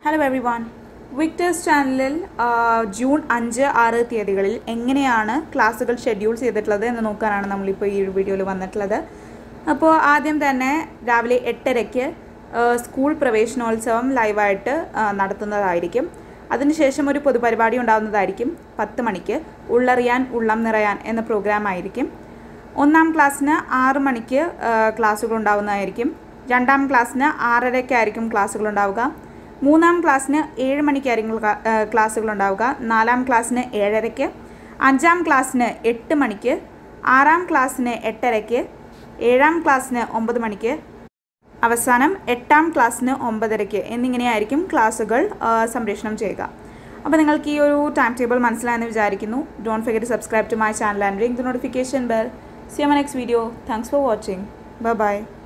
hello every one Victers ചാനലിൽ ആ, June അഞ്ച് ആറ് തീയതികളിൽ എങ്ങനെയാണ് ക്ലാസ്സുകൾ ഷെഡ്യൂൾ ചെയ്തിട്ടുള്ളത് എന്ന് നോക്കാനാണ് നമ്മളിപ്പോൾ ഈ ഒരു വീഡിയോയിൽ വന്നിട്ടുള്ളത് അപ്പോൾ ആദ്യം തന്നെ രാവിലെ എട്ടരയ്ക്ക് ആ, സ്കൂൾ പ്രവേശനോത്സവം ലൈവായിട്ട് ആ, നടത്തുന്നതായിരിക്കും അതിനുശേഷം ഒരു പൊതുപരിപാടി ഉണ്ടാകുന്നതായിരിക്കും പത്ത് മണിക്ക് ഉള്ളറിയാൻ ഉള്ളം നിറയാൻ എന്ന പ്രോഗ്രാം ആയിരിക്കും ഒന്നാം ക്ലാസ്സിന് ആറ് മണിക്ക് ക്ലാസ്സുകൾ ഉണ്ടാവുന്നതായിരിക്കും രണ്ടാം ക്ലാസ്സിന് ആറരയ്ക്കായിരിക്കും ക്ലാസ്സുകൾ ഉണ്ടാവുക മൂന്നാം ക്ലാസ്സിന് ഏഴ് മണിക്കായിരിക്കും ക്ലാ- ആ, ക്ലാസ്സുകൾ ഉണ്ടാവുക നാലാം ക്ലാസ്സിന് ഏഴരയ്ക്ക് അഞ്ചാം ക്ലാസ്സിന് എട്ട് മണിക്ക് ആറാം ക്ലാസ്സിന് എട്ടരയ്ക്ക് ഏഴാം ക്ലാസ്സിന് ഒമ്പത് മണിക്ക് അവസാനം എട്ടാം ക്ലാസ്സിന് ഒമ്പതരയ്ക്ക് എന്നിങ്ങനെയായിരിക്കും ക്ലാസ്സുകൾ ആ, സംപ്രേഷണം ചെയ്യുക അപ്പോൾ നിങ്ങൾക്ക് ഈ ഒരു ടൈം ടേബിൾ മനസ്സിലായെന്ന് വിചാരിക്കുന്നു don't forget subscribe to my channel and ring the notification bell see എം next video thanks for watching bye by